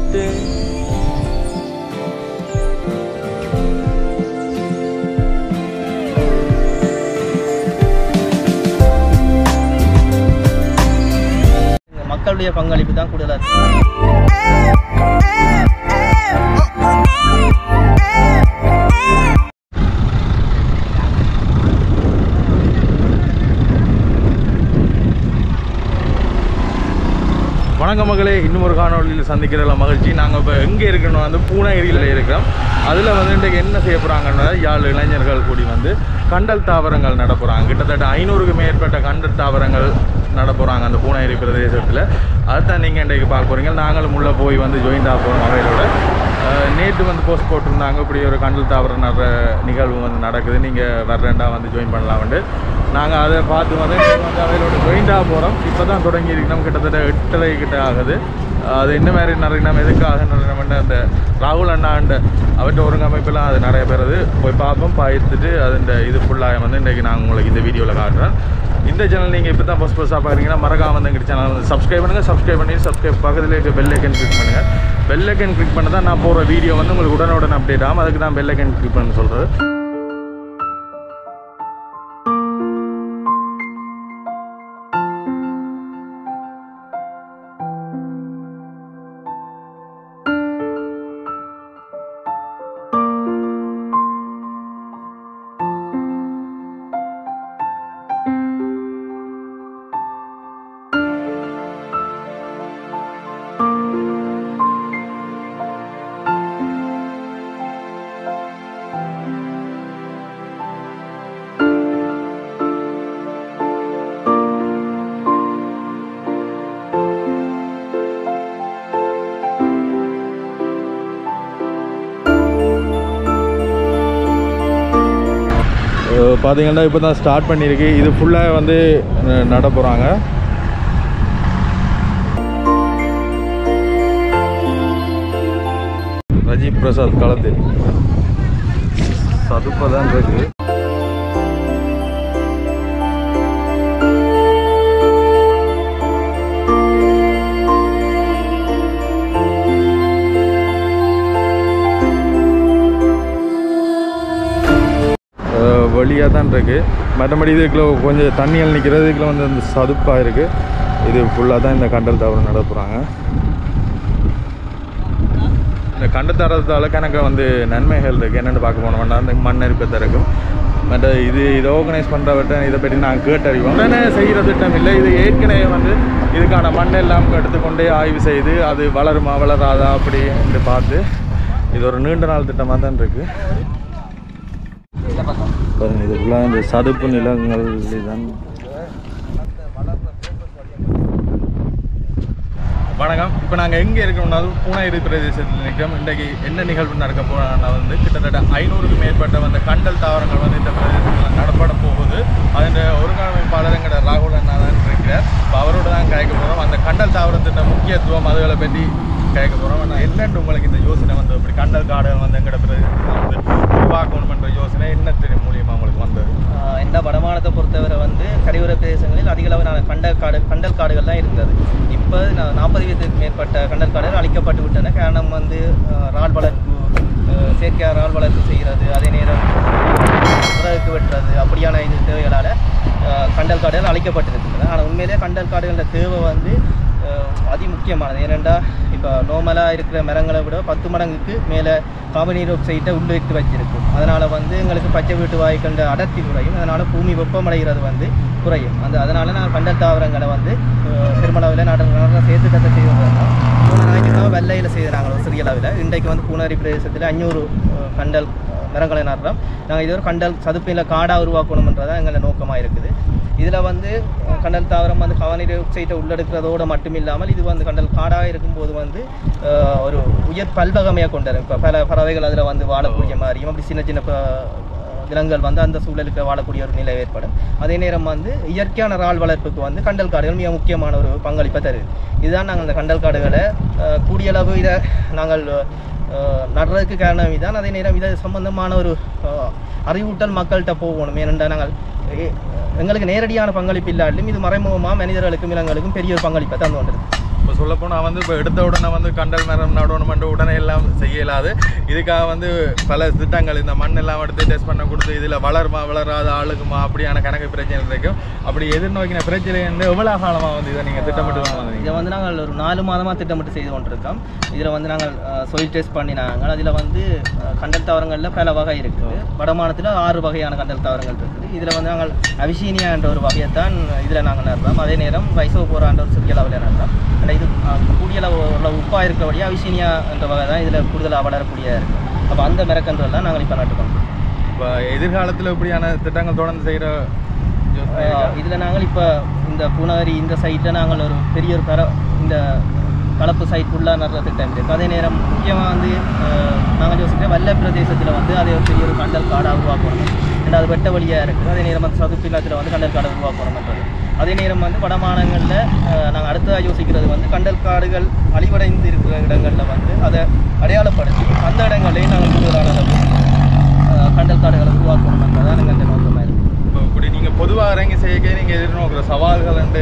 விட்டு மக்களுடைய பங்களிப்பு தான் கூடுதலாக இருக்கு வணக்கம் மகளே இன்னும் ஒரு காணொலியில் சந்திக்கிறதுல மகிழ்ச்சி நாங்கள் இப்போ எங்கே இருக்கணும் வந்து பூனகிரியில் இருக்கிறோம் அதில் வந்து இன்றைக்கு என்ன செய்ய போகிறாங்கன்னா யாழ் இளைஞர்கள் கூடி வந்து கண்டல் தாவரங்கள் நட போகிறாங்க கிட்டத்தட்ட ஐநூறுக்கு மேற்பட்ட கண்டல் தாவரங்கள் நட போகிறாங்க அந்த பூனகிரி பிரதேசத்தில் அதுதான் நீங்கள் இன்றைக்கு பார்க்க போகிறீங்க நாங்களும் உள்ளே போய் வந்து ஜாயின்ட் ஆக போகிறோம் அவையோட அஹ், நேற்று வந்து போஸ்ட் போட்டிருந்தாங்க இப்படி ஒரு கண்டல் தாவரம் நடுற நிகழ்வு வந்து நடக்குது நீங்கள் வர்றேன்டா வந்து ஜாயின் பண்ணலாம்னு நாங்கள் அதை பார்த்து வந்து இன்னைக்கு வந்து அவையோட ஜாயின்டாக போகிறோம் இப்போ தான் தொடங்கி இருக்கணும் கிட்டத்தட்ட எட்டரை கிட்ட ஆகுது அது என்ன மாதிரி நிறைய எதுக்காக நிறைய அந்த ராகுல் அண்ணாண்ட அவற்றை ஒருங்கமைப்பெல்லாம் அது நிறைய பேர் அது போய் பார்ப்போம் பார்த்துட்டு அது இந்த இது ஃபுல்லாக வந்து இன்றைக்கி நான் உங்களுக்கு இந்த வீடியோவில் காட்டுறேன் இந்த சேனல் நீங்கள் இப்போ தான் ஃபஸ்ட் ஃபஸ்ட்டாக பார்க்குறீங்கன்னா மறக்காம வந்து எங்கள் சேனல் வந்து சப்ஸ்கிரைப் பண்ணுங்கள் சப்ஸ்கிரைப் பண்ணி சப்ஸ்கிரைப் பக்கத்தில் இருக்க பெல் ஐக்கன் கிளிக் பண்ணுங்கள் பெல் ஐக்கன் கிளிக் பண்ண தான் நான் போகிற வீடியோ வந்து உங்களுக்கு உடனுடன் அப்டேட் ஆகும் அதுக்கு தான் பெல் ஐக்கன் கிளிக் பண்ண சொல்கிறது பார்த்தீங்கன்னா இப்போ தான் ஸ்டார்ட் பண்ணியிருக்கு இது ஃபுல்லாக வந்து அஹ், நட போகிறாங்க ரஜீவ் பிரசாத் களத்தில் சதுப்பாக தான் இருக்கு வழியாக தான் இருக்கு மற்றபடி இதுக்குள்ள கொஞ்சம் தண்ணியில் நிற்கிறது இதுக்குள்ள வந்து அந்த சதுப்பாக இருக்குது இது ஃபுல்லாக தான் இந்த கண்டல் தாவரம் நட போகிறாங்க இந்த கண்டத்தாரத்தால் கணக்க வந்து நன்மைகள் இருக்குது என்னென்னு பார்க்க போனோம்னா அந்த மண் அரிப்பத்தை இருக்கும் மற்ற இது இதை ஆர்கனைஸ் பண்ணுறவர்கிட்ட இதை பற்றி நான் கேட்டறிவோம் உடனே செய்கிற திட்டம் இல்லை இது ஏற்கனவே வந்து இதுக்கான மண் எல்லாம் எடுத்துக்கொண்டே ஆய்வு செய்து அது வளருமா வளராதா அப்படி என்று பார்த்து இது ஒரு நீண்ட நாள் திட்டமாக தான் இருக்குது பாருங்க இது ஃபுல்லாக இந்த சதுப்பு நிலங்கள் தான் வணக்கம் இப்போ நாங்கள் எங்கே இருக்கோம்னா பூனகிரி பிரதேசத்தில் நிற்கிறோம் இன்றைக்கு என்ன நிகழ்வு நடக்க போகிறோம்னா வந்து கிட்டத்தட்ட ஐநூறுக்கு மேற்பட்ட வந்து கண்டல் தாவரங்கள் வந்து இந்த பிரதேசத்தில் நடப்பட போகுது அதன் ஒருங்கிணைப்பாளர் எங்கட ராகுல் அண்ணா தான் இருக்கிறார் இப்போ அவரோட தான் கேட்க போகிறோம் அந்த கண்டல் தாவரத்தின் முக்கியத்துவம் அதுகளை பற்றி கேட்க போகிறோம் ஆனால் என்னென்று உங்களுக்கு இந்த யோசனை வந்து இப்படி கண்டல் காடுகள் வந்து எங்கட பிரதேசத்தில் வந்து உருவாக்கணும்ன்ற யோசனை என்னத்தின் மூலியமாக உங்களுக்கு வந்தது ஆஹ் இந்த வடமானத்தை பொறுத்தவரை வந்து கரையோர பிரதேசங்களில் அதிக அளவிலான கண்டல் காடு கண்டல் காடுகள் தான் இருந்தது இப்போ நாற்பது வீதத்துக்கு மேற்பட்ட கண்டல் காடுகள் அழிக்கப்பட்டு விட்டன காரணம் வந்து ஆஹ் இறால் வளர்ப்பு ஆஹ் செயற்கையாக இறால் வளர்ப்பு செய்கிறது அதே நேரம் விறகுக்கு வெட்டுறது அப்படியான இது தேவைகளால் கண்டல் காடுகள் அழிக்கப்பட்டிருக்கின்றன ஆனால் உண்மையிலேயே கண்டல் காடுகளோட தேவை வந்து ஆஹ் அதி முக்கியமானது ஏனென்றால் இப்போ நார்மலாக இருக்கிற மரங்களை விட பத்து மடங்குக்கு மேலே கார்பன் நீர் ஆக்சைட்டை உள்ளிட்டு வச்சிருக்கும் அதனால் வந்து எங்களுக்கு பச்சை வீட்டு வாய்க்கண்ட அடர்த்தி குறையும் அதனால் பூமி வெப்பமடைகிறது வந்து குறையும் அந்த அதனால் நான் கண்டல் தாவரங்களை வந்து ஆஹ் பெருமளவில் நட நட சேர்த்து கட்ட செய்து வந்தோம் போன ஞாயிற்றுக்கிழமை வெள்ளையில் செய்தாங்க ஒரு சிறிய அளவில் இன்றைக்கு வந்து பூனரி பிரதேசத்தில் அஞ்சூறு ஆஹ் கண்டல் மரங்களை நடுறோம் நாங்கள் இது ஒரு கண்டல் சதுப்பில் காடாக உருவாக்கணுன்றதான் எங்களை நோக்கமாக இருக்குது இதில் வந்து அஹ், கண்டல் தாவரம் வந்து கவனீர் ஆக்சைட்டை உள்ளெடுக்கிறதோடு மட்டும் இல்லாமல் இது வந்து கண்டல் காடாக இருக்கும்போது வந்து அஹ், ஒரு உயர் பல்வகமையாக கொண்டு இப்போ பல பறவைகள் அதில் வந்து வாழக்கூடிய மாதிரியும் அப்படி சின்ன சின்ன ப- விலங்குகள் வந்து அந்த சூழலுக்கு வாழக்கூடிய ஒரு நிலை ஏற்படும் அதே நேரம் வந்து இயற்கையான இறால் வளர்ப்புக்கு வந்து கண்டல் காடுகள் மிக முக்கியமான ஒரு பங்களிப்பை தருது இதுதான் நாங்கள் இந்த கண்டல் காடுகளை அஹ், கூடிய அளவு இதை நாங்கள் அஹ், நடுறதுக்கு காரணம் இதுதான் அதே நேரம் இது சம்பந்தமான ஒரு அஹ், அறிவூட்டல் மக்கள்கிட்ட போகணும் ஏனென்றால் நாங்கள் எ- எங்களுக்கு நேரடியான பங்களிப்பு இல்லாட்டிலும் இது மறைமுகமாக மனிதர்களுக்கும் விலங்குகளுக்கும் பெரிய ஒரு பங்களிப்பை தந்து கொண்டிருக்கு இப்போ சொல்லப்போனால் வந்து இப்போ எடுத்த உடனே வந்து கண்டல் மரம் நடணுமென்று உடனே எல்லாம் செய்ய இயலாது இதுக்காக வந்து பல திட்டங்கள் இந்த மண் எல்லாம் எடுத்து டெஸ்ட் பண்ண கொடுத்து இதில் வளருமா வளராத ஆளுக்குமா அப்படியான கணக்கு பிரச்சனை இருக்கும் அப்படி எதிர்நோக்கின பிரச்சனை வந்து எவ்வளோ காலமாக வந்து இதை நீங்கள் திட்டமிட்டு கொண்டு வந்தீங்க இதை வந்து நாங்கள் ஒரு நாலு மாதமாக திட்டமிட்டு செய்து கொண்டிருக்கோம் இதில் வந்து நாங்கள் சொயில் டெஸ்ட் பண்ணினாங்க அதில் வந்து அஹ், கண்டல் தாவரங்களில் பல வகை இருக்குது வடமானத்தில் ஆறு வகையான கண்டல் தாவரங்கள் இருக்குது இதில் வந்து நாங்கள் அவிசீனியா என்ற ஒரு வகையைத்தான் இதில் நாங்கள் நடுறோம் அதே நேரம் வைசவ போராண்ட ஒரு சிறிய அளவில் நடுறோம் ஆனால் இது அஹ், கூடிய அளவு உள்ள உப்பாக இருக்கிறபடியே அவிசீனியா என்ற வகை தான் இதில் கூடுதலாக வளரக்கூடியதாக இருக்குது அப்போ அந்த மிரக்கன்றுலாம் நாங்கள் இப்போ நட்டுக்கோம் இப்போ எதிர்காலத்தில் இப்படியான திட்டங்கள் தொடர்ந்து செய்கிற இதில் நாங்கள் இப்போ இந்த பூனகரி இந்த சைட்டில் நாங்கள் ஒரு பெரிய ஒரு கர இந்த கலப்பு சைட் ஃபுல்லாக நடுற திட்டம் இருக்குது அதே நேரம் முக்கியமாக வந்து நாங்கள் யோசிக்கிறோம் வல்ல பிரதேசத்தில் வந்து அதை ஒரு பெரிய ஒரு கண்டல் காடாக உருவாக்கணும் ரெண்டாவது வெட்ட வழியாக இருக்குது அதே நேரம் வந்து சதுப்பில்லத்தில் வந்து கண்டல் காடை உருவாக்கணும்ன்றது அதே நேரம் வந்து வடமாநிலங்களில் நாங்கள் அடுத்ததாக யோசிக்கிறது வந்து கண்டல் காடுகள் அழிவடைந்து இருக்கிற இடங்களில் வந்து அதை அடையாளப்படுத்தி அந்த இடங்களையும் நாங்கள் கூடுதலான அளவு, அஹ், கண்டல் காடுகளை உருவாக்கணும் என்பதான் எங்கள் நோக்கமாக இருக்குது இப்போ இப்படி நீங்கள் பொதுவாக இறங்கி செய்ய நீங்கள் எதிர்நோக்கிற சவால்கள் உண்டு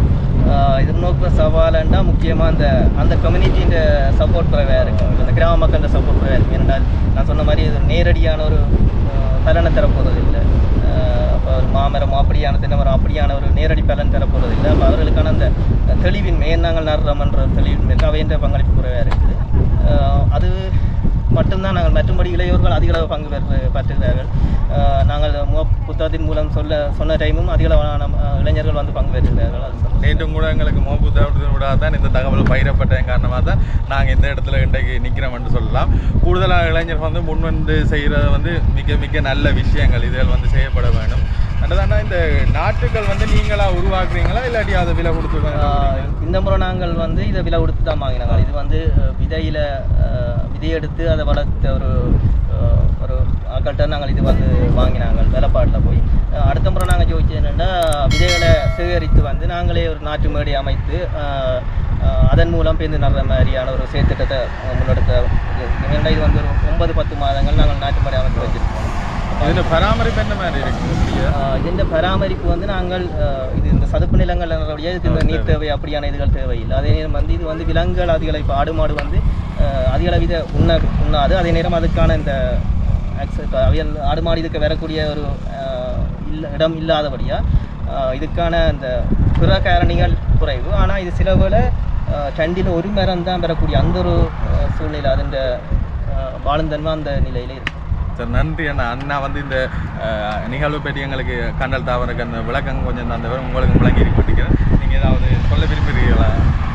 ஆஹ் எதிர்நோக்குற சவாலுன்னா முக்கியமாக அந்த அந்த கம்யூனிட்டியின் சப்போர்ட் குறைவாக இருக்கும் அந்த கிராம மக்களோட சப்போர்ட் குறைவாக இருக்கும் ஏனென்றால் நான் சொன்ன மாதிரி இது நேரடியான ஒரு ஆஹ், பலனை தரப்போகிறது இல்லை அப்போ ஒரு மாமரம் அப்படியான தினமரம் அப்படியான ஒரு நேரடி பலன் தரப்போகிறது இல்லை அப்போ அவர்களுக்கான அந்த தெளிவின்மை ஏன் நாங்கள் நடுறோம்ன்ற தெளிவின்மை அவைன்ற பங்களிப்பு குறைவாக இருக்குது ஆஹ், அது மட்டும்தான் நாங்கள் மற்றும்படி இளையோர்கள் அதிக அளவு பங்கு பெற்று பற்றுகிறார்கள் ஆஹ், நாங்கள் மு புத்தகத்தின் மூலம் சொல்ல சொன்ன டைமும் அதிக அளவான ஆஹ், இளைஞர்கள் வந்து பங்கு பெற்றுகிறார்கள் அது சொல்றேன். நேற்றும் கூட எங்களுக்கு மோபு தவிர்த்து விடாத தான் இந்த தகவல் பயிரப்பட்டதன் காரணமாக தான் நாங்கள் இந்த இடத்துல இன்றைக்கு நிற்கிறோம்னு சொல்லலாம் கூடுதலாக இளைஞர்கள் வந்து முன் வந்து செய்கிறது வந்து மிக மிக நல்ல விஷயங்கள் இதில் வந்து செய்யப்பட வேண்டும் அண்டதாண்டா இந்த நாட்டுகள் வந்து நீங்களா உருவாக்குறீங்களா இல்லாட்டி அதை விலை கொடுத்து வாங்குறீங்களா? ஆஹ் இந்த முறை நாங்கள் வந்து இதை விலை கொடுத்து தான் வாங்கினாங்க இது வந்து அஹ், விதையில அஹ், விதையெடுத்து அதை வளர்த்த ஒரு அஹ், ஒரு ஆக்கள்கிட்ட நாங்கள் இது வந்து வாங்கினாங்க வேலைப்பாட்டில் போய் அஹ், அடுத்த முறை நாங்கள் யோசிச்சு என்னென்னா விதைகளை சேகரித்து வந்து நாங்களே ஒரு நாட்டு மேடை அமைத்து அஹ், அஹ், அதன் மூலம் பேருந்து நடுற மாதிரியான ஒரு செயற்திட்டத்தை அஹ், முன்னெடுத்த ஏன்னா இது வந்து ஒரு ஒன்பது பத்து மாதங்கள் நாங்கள் நாட்டு மேடை அமைத்து வச்சிருக்கோம் இதில் பராமரிப்பு என்ன மாதிரி இருக்கு இப்படியா? ஆஹ் இதன் பராமரிப்பு வந்து நாங்கள் ஆஹ் இது இந்த சதுப்பு நிலங்கள் நிறைய இதுக்கு இந்த நீர் தேவை அப்படியான இதுகள் தேவையில்லை அதே நேரம் வந்து இது வந்து விலங்குகள் அதிகளை இப்போ ஆடு மாடு வந்து ஆஹ் அதிக அளவு இதை உண்ண உண்ணாது அதே நேரம் அதுக்கான இந்த access- அவியல் ஆடு மாடு இதுக்கு வரக்கூடிய ஒரு ஆஹ் இல்ல இடம் இல்லாதபடியாக இதுக்கான அந்த பிற காரணிகள் குறைவு ஆனால் இது சில வேளை ரெண்டில் ஒரு மரம் தான் பெறக்கூடிய அந்த ஒரு ஆஹ் சூழ்நிலை அதன் வாழுந்தன்மை அந்த நிலையில இருக்கு சரி நன்றி அண்ணா அண்ணா வந்து இந்த அஹ், நிகழ்வு பற்றி எங்களுக்கு கண்டல் தாவருக்கு அந்த விளக்கம் கொஞ்சம் தந்தவர் உங்களுக்கு விளங்கி இருக்க நீங்கள் ஏதாவது சொல்ல விரும்புகிறீங்களா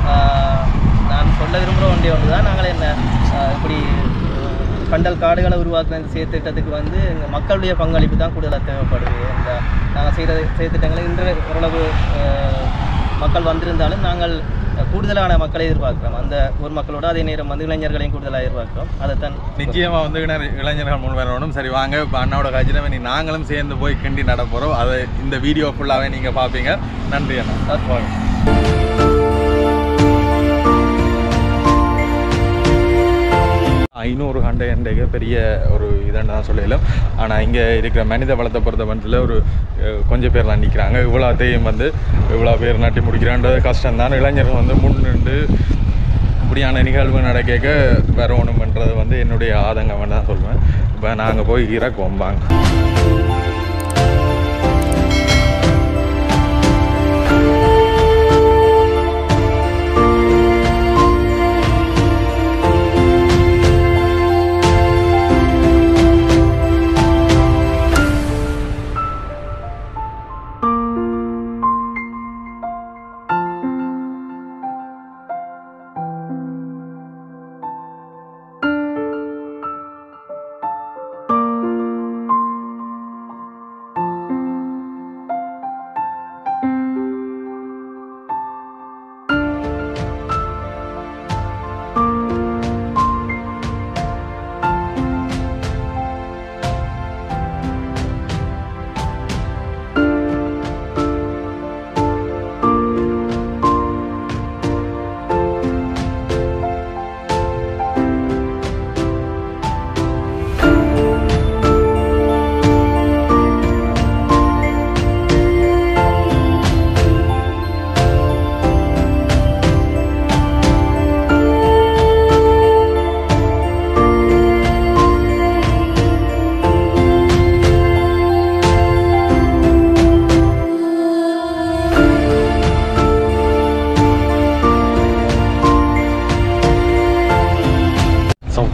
ஆஹ் நான் சொல்ல விரும்புகிற ஒன்றே ஒன்று தான் நாங்கள் என்ன ஆஹ் இப்படி ஆஹ் கண்டல் காடுகளை உருவாக்குற இந்த செயற்திட்டத்துக்கு வந்து எங்க மக்களுடைய பங்களிப்பு தான் கூடுதலாக தேவைப்படுது இந்த நாங்கள் செய்கிற செயற்திட்டங்களை இன்று ஓரளவு ஆஹ் மக்கள் வந்திருந்தாலும் நாங்கள் கூடுதலான மக்களை எதிர்பார்க்கிறோம் அந்த ஊர் மக்களோட அதே நேரம் வந்து இளைஞர்களையும் கூடுதலாக எதிர்பார்க்கிறோம் அதைத்தான் நிச்சயமா வந்து இளைஞர் இளைஞர்கள் முன் வரணும் சரி வாங்க இப்போ அண்ணாவோட கட்சியில் நீ நாங்களும் சேர்ந்து போய் கிண்டி நட போகிறோம் அதை இந்த வீடியோ ஃபுல்லாகவே நீங்கள் பார்ப்பீங்க நன்றி அண்ணா வாங்க ஐநூறு ஹண்டை எண்டைக்கு பெரிய ஒரு இதுன்னு தான் சொல்லலாம் ஆனால் இங்கே இருக்கிற மனித வளத்தை பொறுத்த பட்சத்தில் ஒரு அஹ், கொஞ்சம் பேர் தான் நிற்கிறாங்க இவ்வளோத்தையும் வந்து இவ்வளோ பேர் நட்டி முடிக்கிறான்றது கஷ்டம்தான் இளைஞர்கள் வந்து முன் நின்று இப்படியான நிகழ்வு நடக்க வரணும்ன்றது வந்து என்னுடைய ஆதங்கம் தான் சொல்லுவேன் இப்போ நாங்கள் போய் இறக்குவோம் வாங்க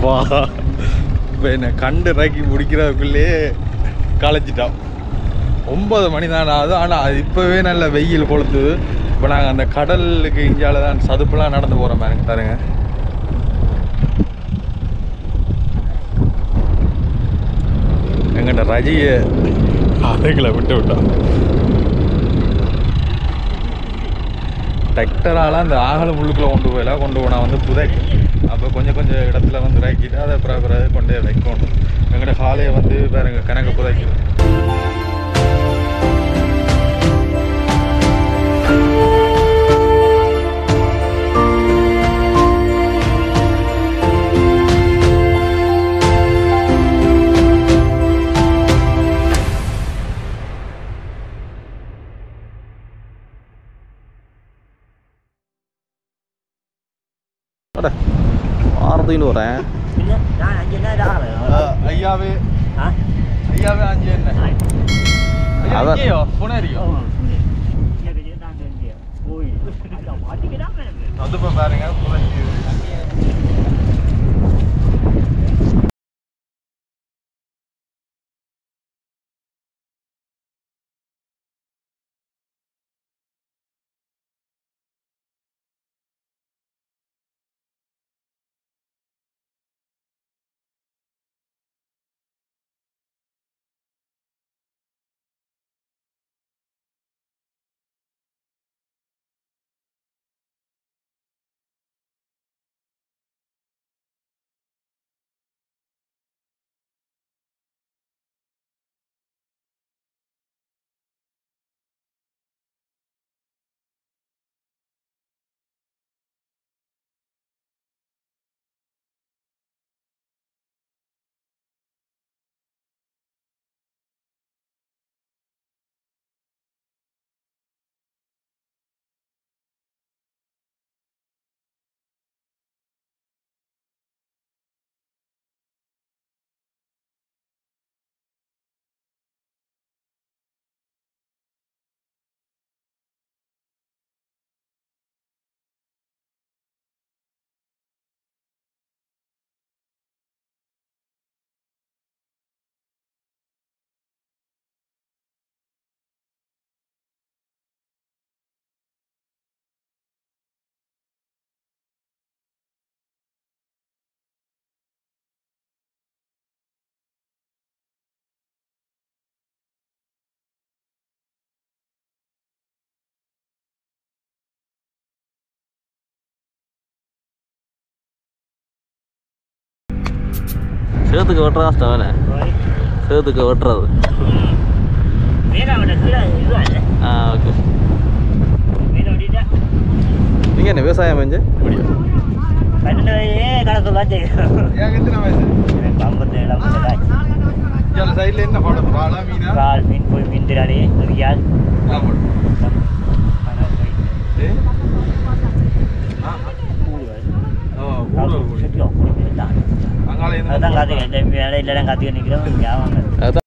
அப்பா இப்போ என்ன கண்டு இறக்கி முடிக்கிறதுக்குள்ளேயே களைச்சிட்டோம் ஒன்பது மணி தான் ஆகுது ஆனால் அது இப்போவே நல்ல வெயில் கொளுத்துது இப்போ நாங்கள் அந்த கடலுக்கு இந்தியாவில் தான் சதுப்புலாம் நடந்து போகிற மாதிரி பாருங்க எங்கிட்ட ரஜியை அதுங்களை விட்டு விட்டோம் டிராக்டரால் அந்த ஆகலம் உள்ளுக்குள்ளே கொண்டு போயில கொண்டு போனால் வந்து புதைக்கும் அப்போ கொஞ்சம் கொஞ்சம் இடத்துல வந்து இறக்கிட்டு அதை அப்புறம் அப்புறம் கொண்டு போய் வைக்கணும் எங்கள்கிட்ட காலையை வந்து பாருங்க கணக்கு புதைக்கும் ஆறுதுன்னு வரேன் இல்ல நான் அஞ்சு நேரம் ஆகல ஐயாவே ஆ ஐயாவே அஞ்சு என்ன ஐயா, அதான். இங்கேயோ புனேரியோ வந்து இப்போ பாருங்க புதைச்சி சேத்துக்கு வெட்டுற கஷ்டம் வேணே சேத்துக்கு வெட்டுறது ஆ ஓகே நீங்கள் என்ன விவசாயம் செஞ்சு முடியும் ஏன் எத்தனை வயசு இதில் சைடில் என்ன படம் பாலா மீனா ஆமாம் ஏ ஆ ஆ கூடுதல் கூடி அங்கால இருந்து அதான் காத்துக்க வேலையில காத்துக்க நிக்கிறோம் அதான்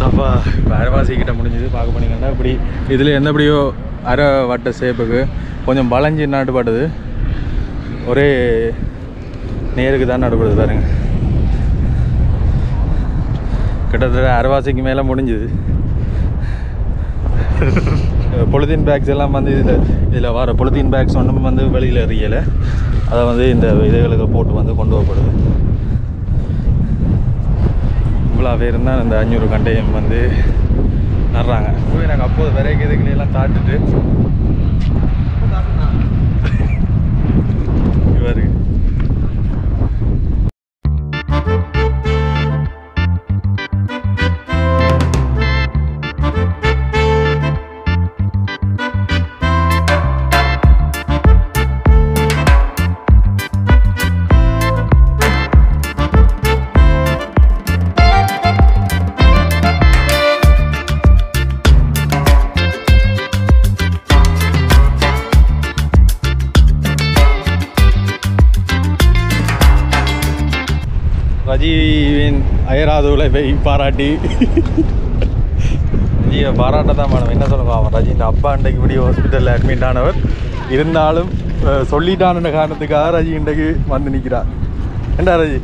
சப்பா இப்போ அரைவாசி கிட்ட முடிஞ்சது பார்க்க போனீங்கன்னா இப்படி இதில் எந்த எப்படியோ அரை வட்ட சேப்புக்கு கொஞ்சம் வளைஞ்சி நடுபடுது ஒரே நேருக்கு தான் நடுபடுது பாருங்க கிட்டத்தட்ட அரைவாசிக்கு மேலே முடிஞ்சுது பொலித்தீன் பேக்ஸ் எல்லாம் வந்து இதில் இதில் வர பொலித்தீன் பேக்ஸ் ஒன்றும் வந்து வெளியில் எறியலை அதை வந்து இந்த இதுகளுக்கு போட்டு வந்து கொண்டு வரப்படுது இவ்வளோ பேர் தான் இந்த அஞ்சூறு கண்டையம் வந்து நடுறாங்க போய் எனக்கு அப்போது விரைக்கு இதுகளெல்லாம் காட்டுட்டு இவரு ரஜிவின் அயராத உழைப்பை பாராட்டி ரஜியை பாராட்ட தான் மேடம் என்ன சொல்லுங்க அவன் ரஜின் அப்பா இன்றைக்கு இப்படி ஹாஸ்பிட்டலில் அட்மிட் ஆனவர் இருந்தாலும் அஹ், சொல்லிட்டான காரணத்துக்காக ரஜி இன்றைக்கு வந்து நிற்கிறார் ஏண்டா ரஜி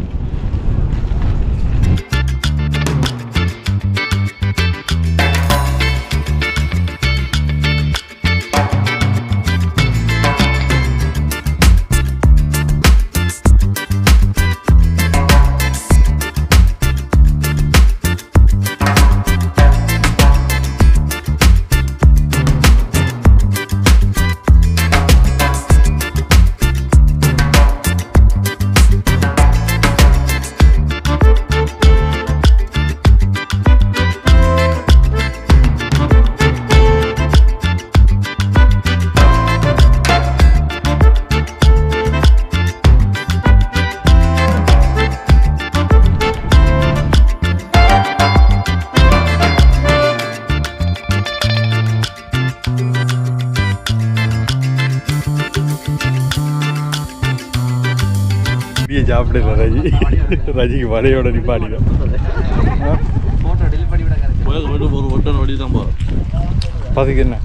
பெரிய சாப்பிடல ரஜி ரஜிக்கு வடையோட நிப்பாடிடும் ஃபோட்டோ டெலிட் பண்ணி விட ஒரு ஒட்டன் வடி தான் போகிறோம் பதுக்கு என்ன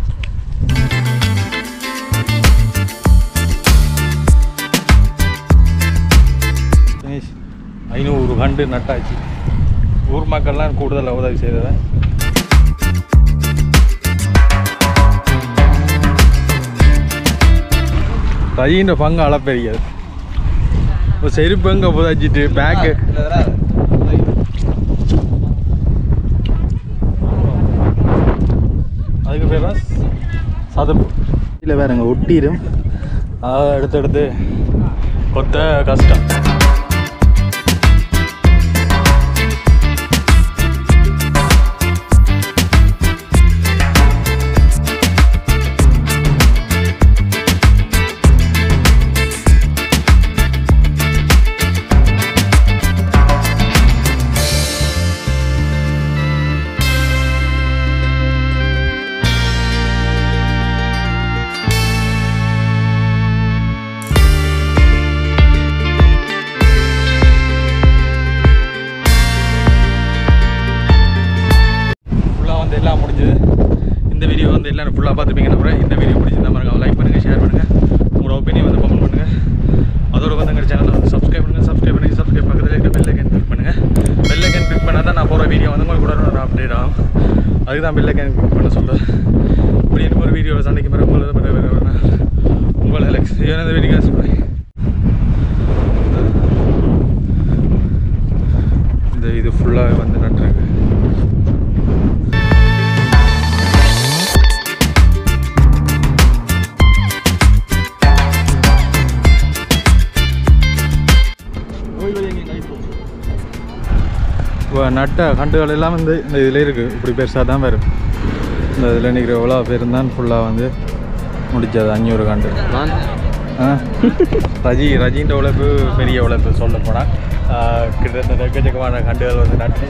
ஃபினிஷ் ஐநூறு கண்டு நட்டாச்சு ஊர் மக்கள்லாம் கூடுதல் உதவி செய்ததை ரஜின்ற பங்கு அளப்பெரியது இப்போ செருப்பு எங்கே புதாச்சிட்டு பேக்கு அதுக்கு பேர் தான் சதப்பு இல்லை வேறங்க ஒட்டிடும் அதை எடுத்து எடுத்து கொத்த கஷ்டம் ஃபுல்லாக வந்து எல்லாம் முடிஞ்சது இந்த வீடியோ வந்து எல்லாம் ஃபுல்லாக பார்த்துப்பீங்க நம்புறேன் இந்த வீடியோ பிடிச்சிருந்தா பாருங்க லைக் பண்ணுங்கள் ஷேர் பண்ணுங்கள் உங்களோட ஒப்பீனியன் வந்து கமெண்ட் பண்ணுங்கள் அதோட வந்து எங்கள் சேனலை வந்து சப்ஸ்கிரைப் பண்ணுங்கள் சப்ஸ்கிரைப் பண்ணி சப்ஸ்கிரைப் பக்கத்தில் இருக்க பெல் ஐக்கன் கிளிக் பண்ணுங்கள் பெல் ஐக்கன் கிளிக் பண்ணால் தான் நான் போகிற வீடியோ வந்து உங்களுக்கு கூட ஒரு அப்டேட் ஆகும் அதுக்கு தான் பெல் ஐக்கன் கிளிக் பண்ண சொல்கிறேன் இப்படி எனக்கு ஒரு வீடியோவில் சந்திக்கும் பிறகு உங்களை உங்களை எலக்ஸ் இந்த வீடியோ சொல்கிறேன் இந்த இது ஃபுல்லாக வந்து நட்டுருக்கு இப்போ நட்ட கண்டுகள் எல்லாம் வந்து இந்த இதில் இருக்குது இப்படி பெருசாக தான் வரும் இந்த இதில் நிற்கிற எவ்வளோ பேர் தான் ஃபுல்லாக வந்து முடிச்சது அஞ்சூறு கண்டு ஆ ரஜி ரஜின்ற உழைப்பு பெரிய உழைப்பு சொல்ல போனால் கிட்டத்தட்ட எக்கச்சக்கமான கண்டுகள் வந்து நட்டு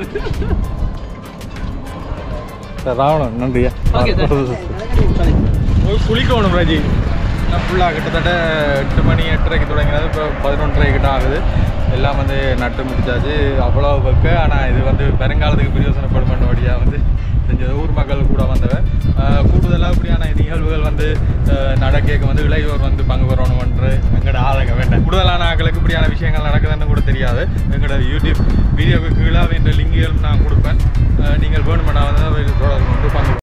சரி, ராவணன் நன்றியா Okay, sir. போய் குளிக்கணும் ரஜி நான் ஃபுல்லாக கிட்டத்தட்ட எட்டு மணி எட்டரைக்கு தொடங்கினது இப்போ பதினொன்றரை கிட்ட ஆகுது எல்லாம் வந்து நட்டு முடிச்சாச்சு அவ்வளோ வைக்க ஆனால் இது வந்து வருங்காலத்துக்கு பிரயோசனப்படும் வழியாக வந்து செஞ்சது ஊர் மக்கள் கூட வந்தவர் ஆஹ் கூடுதலாக இப்படியான நிகழ்வுகள் வந்து ஆஹ் நடக்க வந்து இளையோர் வந்து பங்கு பெறணும் என்று எங்களோட ஆளுங்க வேண்டாம் கூடுதலான ஆட்களுக்கு இப்படியான விஷயங்கள் நடக்குதுன்னு கூட தெரியாது எங்களோட யூடியூப் வீடியோவுக்கு கீழே இந்த லிங்குகள் நான் கொடுப்பேன் ஆஹ் நீங்கள் வேணுமென்னா வந்து தொடர்பு கொண்டு பங்கு